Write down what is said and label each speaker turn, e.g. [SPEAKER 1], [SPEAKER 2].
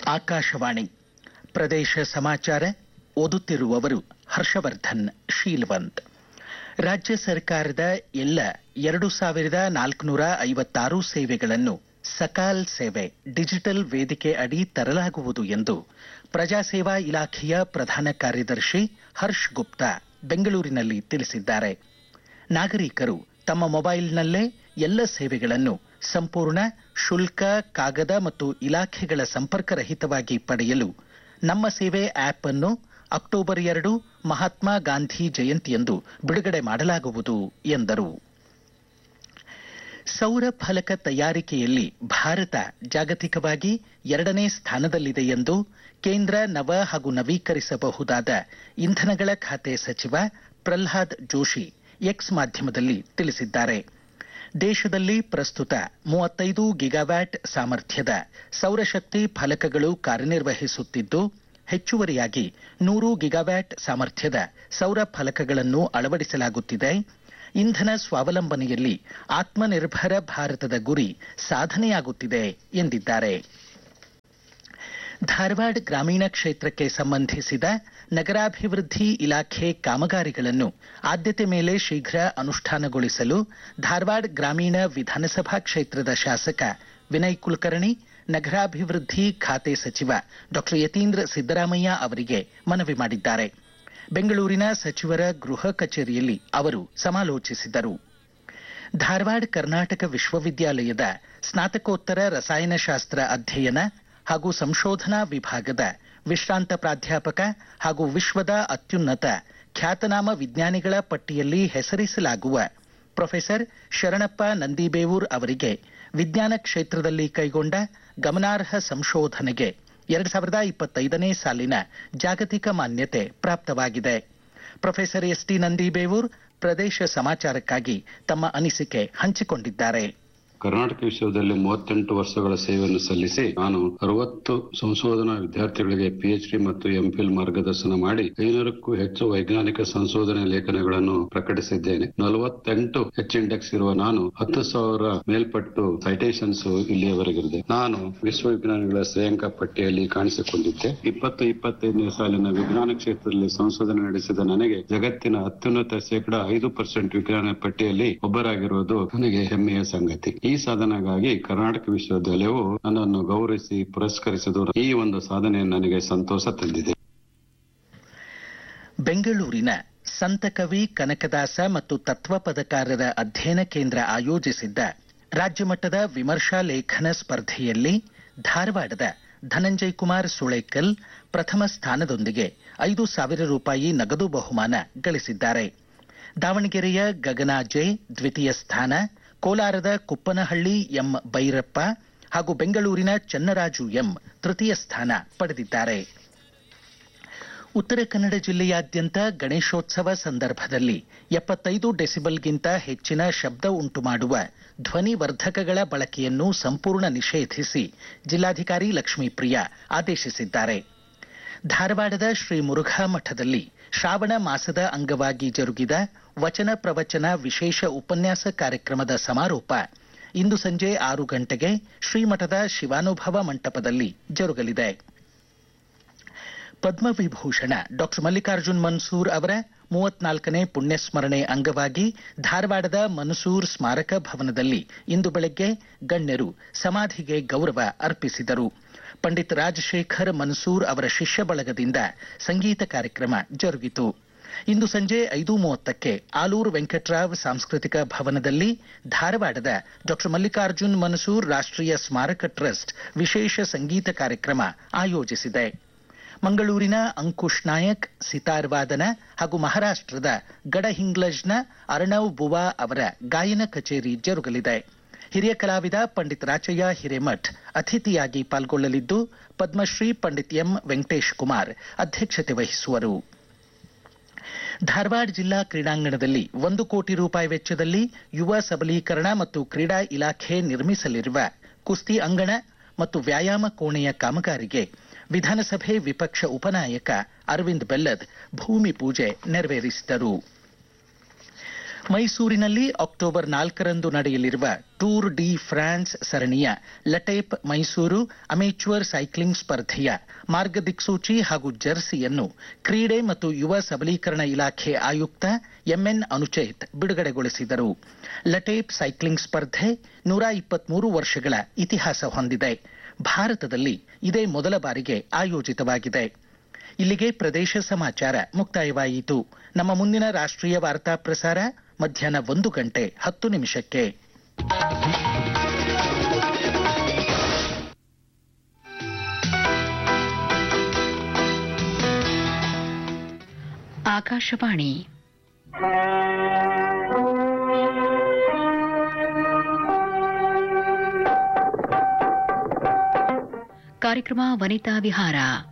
[SPEAKER 1] ಆಕಾಶವಾಣಿ ಪ್ರದೇಶ ಸಮಾಚಾರ ಓದುತ್ತಿರುವವರು ಹರ್ಷವರ್ಧನ್ ಶೀಲ್ವಂತ್ ರಾಜ್ಯ ಸರ್ಕಾರದ ಎಲ್ಲ ಎರಡು ಸಾವಿರದ ನಾಲ್ಕುನೂರ ಐವತ್ತಾರು ಸೇವೆಗಳನ್ನು ಸಕಾಲ್ ಸೇವೆ ಡಿಜಿಟಲ್ ವೇದಿಕೆ ಅಡಿ ತರಲಾಗುವುದು ಎಂದು ಪ್ರಜಾಸೇವಾ ಇಲಾಖೆಯ ಪ್ರಧಾನ ಕಾರ್ಯದರ್ಶಿ ಹರ್ಷ್ ಗುಪ್ತಾ ಬೆಂಗಳೂರಿನಲ್ಲಿ ತಿಳಿಸಿದ್ದಾರೆ ನಾಗರಿಕರು ತಮ್ಮ ಮೊಬೈಲ್ನಲ್ಲೇ ಎಲ್ಲ ಸೇವೆಗಳನ್ನು ಸಂಪೂರ್ಣ ಶುಲ್ಕ ಕಾಗದ ಮತ್ತು ಇಲಾಖೆಗಳ ಸಂಪರ್ಕರಹಿತವಾಗಿ ಪಡೆಯಲು ನಮ್ಮ ಸೇವೆ ಆಪ್ ಅನ್ನು ಅಕ್ಟೋಬರ್ ಎರಡು ಮಹಾತ್ಮ ಗಾಂಧಿ ಜಯಂತಿಯಂದು ಬಿಡುಗಡೆ ಮಾಡಲಾಗುವುದು ಎಂದರು ಸೌರ ಫಲಕ ತಯಾರಿಕೆಯಲ್ಲಿ ಭಾರತ ಜಾಗತಿಕವಾಗಿ ಎರಡನೇ ಸ್ಥಾನದಲ್ಲಿದೆ ಎಂದು ಕೇಂದ್ರ ನವ ಹಾಗೂ ನವೀಕರಿಸಬಹುದಾದ ಇಂಧನಗಳ ಖಾತೆ ಸಚಿವ ಪ್ರಲ್ಹಾದ್ ಜೋಶಿ ಎಕ್ಸ್ ಮಾಧ್ಯಮದಲ್ಲಿ ತಿಳಿಸಿದ್ದಾರೆ ದೇಶದಲ್ಲಿ ಪ್ರಸ್ತುತ ಮೂವತ್ತೈದು ಗಿಗಾವ್ಯಾಟ್ ಸಾಮರ್ಥ್ಯದ ಸೌರಶಕ್ತಿ ಫಲಕಗಳು ಕಾರ್ಯನಿರ್ವಹಿಸುತ್ತಿದ್ದು ಹೆಚ್ಚುವರಿಯಾಗಿ ನೂರು ಗಿಗಾವ್ಯಾಟ್ ಸಾಮರ್ಥ್ಯದ ಸೌರ ಫಲಕಗಳನ್ನು ಅಳವಡಿಸಲಾಗುತ್ತಿದೆ ಇಂಧನ ಸ್ವಾವಲಂಬನೆಯಲ್ಲಿ ಆತ್ಮನಿರ್ಭರ ಭಾರತದ ಗುರಿ ಸಾಧನೆಯಾಗುತ್ತಿದೆ ಎಂದಿದ್ದಾರೆ ಧಾರವಾಡ ಗ್ರಾಮೀಣ ಕ್ಷೇತ್ರಕ್ಕೆ ಸಂಬಂಧಿಸಿದ ನಗರಾಭಿವೃದ್ಧಿ ಇಲಾಖೆ ಕಾಮಗಾರಿಗಳನ್ನು ಆದ್ಯತೆ ಮೇಲೆ ಶೀಘ್ರ ಅನುಷ್ಠಾನಗೊಳಿಸಲು ಧಾರವಾಡ ಗ್ರಾಮೀಣ ವಿಧಾನಸಭಾ ಕ್ಷೇತ್ರದ ಶಾಸಕ ವಿನಯ್ ಕುಲಕರ್ಣಿ ನಗರಾಭಿವೃದ್ಧಿ ಖಾತೆ ಸಚಿವ ಡಾಕ್ಟರ್ ಯತೀಂದ್ರ ಸಿದ್ದರಾಮಯ್ಯ ಅವರಿಗೆ ಮನವಿ ಮಾಡಿದ್ದಾರೆ ಬೆಂಗಳೂರಿನ ಸಚಿವರ ಗೃಹ ಕಚೇರಿಯಲ್ಲಿ ಅವರು ಸಮಾಲೋಚಿಸಿದರು ಧಾರವಾಡ ಕರ್ನಾಟಕ ವಿಶ್ವವಿದ್ಯಾಲಯದ ಸ್ನಾತಕೋತ್ತರ ರಸಾಯನಶಾಸ್ತ್ರ ಅಧ್ಯಯನ ಹಾಗೂ ಸಂಶೋಧನಾ ವಿಭಾಗದ ವಿಶ್ರಾಂತ ಪ್ರಾಧ್ಯಾಪಕ ಹಾಗೂ ವಿಶ್ವದ ಅತ್ಯುನ್ನತ ಖ್ಯಾತನಾಮ ವಿಜ್ಞಾನಿಗಳ ಪಟ್ಟಿಯಲ್ಲಿ ಹೆಸರಿಸಲಾಗುವ ಪ್ರೊಫೆಸರ್ ಶರಣಪ್ಪ ನಂದಿಬೇವೂರ್ ಅವರಿಗೆ ವಿಜ್ಞಾನ ಕ್ಷೇತ್ರದಲ್ಲಿ ಕೈಗೊಂಡ ಗಮನಾರ್ಹ ಸಂಶೋಧನೆಗೆ ಎರಡ್ ಸಾವಿರದ ಇಪ್ಪತ್ತೈದನೇ ಸಾಲಿನ ಜಾಗತಿಕ ಮಾನ್ಯತೆ ಪ್ರಾಪ್ತವಾಗಿದೆ ಪ್ರೊಫೆಸರ್ ಎಸ್ ಟಿ ನಂದಿಬೇವೂರ್ ಪ್ರದೇಶ ಸಮಾಚಾರಕ್ಕಾಗಿ ತಮ್ಮ ಅನಿಸಿಕೆ ಹಂಚಿಕೊಂಡಿದ್ದಾರೆ
[SPEAKER 2] ಕರ್ನಾಟಕ ವಿಶ್ವವಿದ್ಯಾಲಯ ಮೂವತ್ತೆಂಟು ವರ್ಷಗಳ ಸೇವೆಯನ್ನು ಸಲ್ಲಿಸಿ ನಾನು ಅರವತ್ತು ಸಂಶೋಧನಾ ವಿದ್ಯಾರ್ಥಿಗಳಿಗೆ ಪಿಎಚ್ಡಿ ಮತ್ತು ಎಂಫಿಲ್ ಮಾರ್ಗದರ್ಶನ ಮಾಡಿ ಐನೂರಕ್ಕೂ ಹೆಚ್ಚು ವೈಜ್ಞಾನಿಕ ಸಂಶೋಧನೆ ಲೇಖನಗಳನ್ನು ಪ್ರಕಟಿಸಿದ್ದೇನೆ ನಲವತ್ತೆಂಟು ಹೆಚ್ ಇಂಡೆಕ್ಸ್ ಇರುವ ನಾನು ಹತ್ತು ಸಾವಿರ ಮೇಲ್ಪಟ್ಟು ಸೈಟೇಷನ್ಸ್ ಇಲ್ಲಿಯವರೆಗಿದೆ ನಾನು ವಿಶ್ವವಿಜ್ಞಾನಿಗಳ ಶ್ರೇಯಾಂಕ ಪಟ್ಟಿಯಲ್ಲಿ ಕಾಣಿಸಿಕೊಂಡಿದ್ದೆ ಇಪ್ಪತ್ತು ಇಪ್ಪತ್ತೈದನೇ ಸಾಲಿನ ವಿಜ್ಞಾನ ಕ್ಷೇತ್ರದಲ್ಲಿ ಸಂಶೋಧನೆ ನಡೆಸಿದ ನನಗೆ ಜಗತ್ತಿನ ಅತ್ಯುನ್ನತ ಶೇಕಡ ಐದು ಪರ್ಸೆಂಟ್ ವಿಜ್ಞಾನ ಪಟ್ಟಿಯಲ್ಲಿ ಒಬ್ಬರಾಗಿರುವುದು ನನಗೆ ಹೆಮ್ಮೆಯ ಸಂಗತಿ ಈ ಸಾಧನೆಗಾಗಿ ಕರ್ನಾಟಕ ವಿಶ್ವವಿದ್ಯಾಲಯವು ನನ್ನನ್ನು ಗೌರವಿಸಿ ಪುರಸ್ಕರಿಸಿದ್ದು ಈ ಒಂದು ಸಾಧನೆ ನನಗೆ ಸಂತೋಷ ತಂದಿದೆ
[SPEAKER 1] ಬೆಂಗಳೂರಿನ ಸಂತಕವಿ ಕನಕದಾಸ ಮತ್ತು ತತ್ವ ಪದಕಾರರ ಅಧ್ಯಯನ ಕೇಂದ್ರ ಆಯೋಜಿಸಿದ್ದ ರಾಜ್ಯಮಟ್ಟದ ವಿಮರ್ಶಾ ಲೇಖನ ಸ್ಪರ್ಧೆಯಲ್ಲಿ ಧಾರವಾಡದ ಧನಂಜಯ್ ಕುಮಾರ್ ಸುಳೇಕಲ್ ಪ್ರಥಮ ಸ್ಥಾನದೊಂದಿಗೆ ಐದು ಸಾವಿರ ರೂಪಾಯಿ ನಗದು ಬಹುಮಾನ ಗಳಿಸಿದ್ದಾರೆ ದಾವಣಗೆರೆಯ ಗಗನಾ ಜೆ ದ್ವಿತೀಯ ಸ್ಥಾನ ಕೋಲಾರದ ಕುಪ್ಪನಹಳ್ಳಿ ಎಂ ಬೈರಪ್ಪ ಹಾಗೂ ಬೆಂಗಳೂರಿನ ಚನ್ನರಾಜು ಎಂ ತೃತೀಯ ಸ್ಥಾನ ಪಡೆದಿದ್ದಾರೆ ಉತ್ತರ ಕನ್ನಡ ಜಿಲ್ಲೆಯಾದ್ಯಂತ ಗಣೇಶೋತ್ಸವ ಸಂದರ್ಭದಲ್ಲಿ ಎಪ್ಪತ್ತೈದು ಡೆಸಿಬಲ್ಗಿಂತ ಹೆಚ್ಚಿನ ಶಬ್ದ ಉಂಟು ಮಾಡುವ ಧ್ವನಿ ವರ್ಧಕಗಳ ಬಳಕೆಯನ್ನು ಸಂಪೂರ್ಣ ನಿಷೇಧಿಸಿ ಜಿಲ್ಲಾಧಿಕಾರಿ ಲಕ್ಷ್ಮೀಪ್ರಿಯ ಆದೇಶಿಸಿದ್ದಾರೆ ಧಾರವಾಡದ ಶ್ರೀ ಮುರುಘಾ ಮಠದಲ್ಲಿ ಶ್ರಾವಣ ಮಾಸದ ಅಂಗವಾಗಿ ಜರುಗಿದ ವಚನ ಪ್ರವಚನ ವಿಶೇಷ ಉಪನ್ಯಾಸ ಕಾರ್ಯಕ್ರಮದ ಸಮಾರೋಪ ಇಂದು ಸಂಜೆ ಆರು ಗಂಟೆಗೆ ಶ್ರೀಮಠದ ಶಿವಾನುಭವ ಮಂಟಪದಲ್ಲಿ ಜರುಗಲಿದೆ ಪದ್ಮವಿಭೂಷಣ ಡಾಕ್ಟರ್ ಮಲ್ಲಿಕಾರ್ಜುನ್ ಮನ್ಸೂರ್ ಅವರ ಮೂವತ್ನಾಲ್ಕನೇ ಪುಣ್ಯಸ್ಮರಣೆ ಅಂಗವಾಗಿ ಧಾರವಾಡದ ಮನ್ಸೂರ್ ಸ್ಮಾರಕ ಭವನದಲ್ಲಿ ಇಂದು ಬೆಳಗ್ಗೆ ಗಣ್ಯರು ಸಮಾಧಿಗೆ ಗೌರವ ಅರ್ಪಿಸಿದರು ಪಂಡಿತ್ ರಾಜಶೇಖರ್ ಮನ್ಸೂರ್ ಅವರ ಶಿಷ್ಯ ಬಳಗದಿಂದ ಸಂಗೀತ ಕಾರ್ಯಕ್ರಮ ಜರುಗಿತು ಇಂದು ಸಂಜೆ ಐದು ಮೂವತ್ತಕ್ಕೆ ಆಲೂರು ವೆಂಕಟ್ರಾವ್ ಸಾಂಸ್ಕೃತಿಕ ಭವನದಲ್ಲಿ ಧಾರವಾಡದ ಡಾಕ್ಟರ್ ಮಲ್ಲಿಕಾರ್ಜುನ್ ಮನ್ಸೂರ್ ರಾಷ್ಟ್ರೀಯ ಸ್ಮಾರಕ ಟ್ರಸ್ಟ್ ವಿಶೇಷ ಸಂಗೀತ ಕಾರ್ಯಕ್ರಮ ಆಯೋಜಿಸಿದೆ ಮಂಗಳೂರಿನ ಅಂಕುಶ್ ನಾಯಕ್ ಸಿತಾರ್ ವಾದನ ಹಾಗೂ ಮಹಾರಾಷ್ಟ್ರದ ಗಡಹಿಂಗ್ಲಜ್ನ ಅರ್ಣವ್ ಬುವಾ ಅವರ ಗಾಯನ ಕಚೇರಿ ಜರುಗಲಿದೆ ಹಿರಿಯ ಕಲಾವಿದ ಪಂಡಿತ್ ರಾಚಯ್ಯ ಹಿರೇಮಠ್ ಅತಿಥಿಯಾಗಿ ಪಾಲ್ಗೊಳ್ಳಲಿದ್ದು ಪದ್ಮಶ್ರೀ ಪಂಡಿತ್ ಎಂ ವೆಂಕಟೇಶ್ ಕುಮಾರ್ ಅಧ್ಯಕ್ಷತೆ ವಹಿಸುವರು ಧಾರವಾಡ ಜಿಲ್ಲಾ ಕ್ರೀಡಾಂಗಣದಲ್ಲಿ ಒಂದು ಕೋಟಿ ರೂಪಾಯಿ ವೆಚ್ಚದಲ್ಲಿ ಯುವ ಸಬಲೀಕರಣ ಮತ್ತು ಕ್ರೀಡಾ ಇಲಾಖೆ ನಿರ್ಮಿಸಲಿರುವ ಕುಸ್ತಿ ಅಂಗಣ ಮತ್ತು ವ್ಯಾಯಾಮ ಕೋಣೆಯ ಕಾಮಗಾರಿಗೆ ವಿಧಾನಸಭೆ ವಿಪಕ್ಷ ಉಪನಾಯಕ ಅರವಿಂದ್ ಬೆಲ್ಲದ್ ಭೂಮಿ ಪೂಜೆ ನೆರವೇರಿಸಿದರು ಮೈಸೂರಿನಲ್ಲಿ ಅಕ್ಟೋಬರ್ ನಾಲ್ಕರಂದು ನಡೆಯಲಿರುವ ಟೂರ್ ಡಿ ಫ್ರಾನ್ಸ್ ಸರಣಿಯ ಲಟೇಪ್ ಮೈಸೂರು ಅಮೇಚ್ಯೂರ್ ಸೈಕ್ಲಿಂಗ್ ಸ್ಪರ್ಧೆಯ ಮಾರ್ಗದಿಕ್ಸೂಚಿ ಹಾಗೂ ಜರ್ಸಿಯನ್ನು ಕ್ರೀಡೆ ಮತ್ತು ಯುವ ಸಬಲೀಕರಣ ಇಲಾಖೆ ಆಯುಕ್ತ ಎಂಎನ್ ಅನುಚೇತ್ ಬಿಡುಗಡೆಗೊಳಿಸಿದರು ಲಟೇಪ್ ಸೈಕ್ಲಿಂಗ್ ಸ್ಪರ್ಧೆ ನೂರ ಇಪ್ಪತ್ಮೂರು ವರ್ಷಗಳ ಇತಿಹಾಸ ಹೊಂದಿದೆ ಭಾರತದಲ್ಲಿ ಇದೇ ಮೊದಲ ಬಾರಿಗೆ ಆಯೋಜಿತವಾಗಿದೆ ಇಲ್ಲಿಗೆ ಪ್ರದೇಶ ಸಮಾಚಾರ ಮುಕ್ತಾಯವಾಯಿತು ನಮ್ಮ ಮುಂದಿನ ರಾಷ್ಟ್ರೀಯ ವಾರ್ತಾ ಪ್ರಸಾರ ಮಧ್ಯಾಹ್ನ ಒಂದು ಗಂಟೆ ಹತ್ತು ನಿಮಿಷಕ್ಕೆ
[SPEAKER 3] ಆಕಾಶವಾಣಿ ಕಾರ್ಯಕ್ರಮ ವನಿತಾ ವಿಹಾರ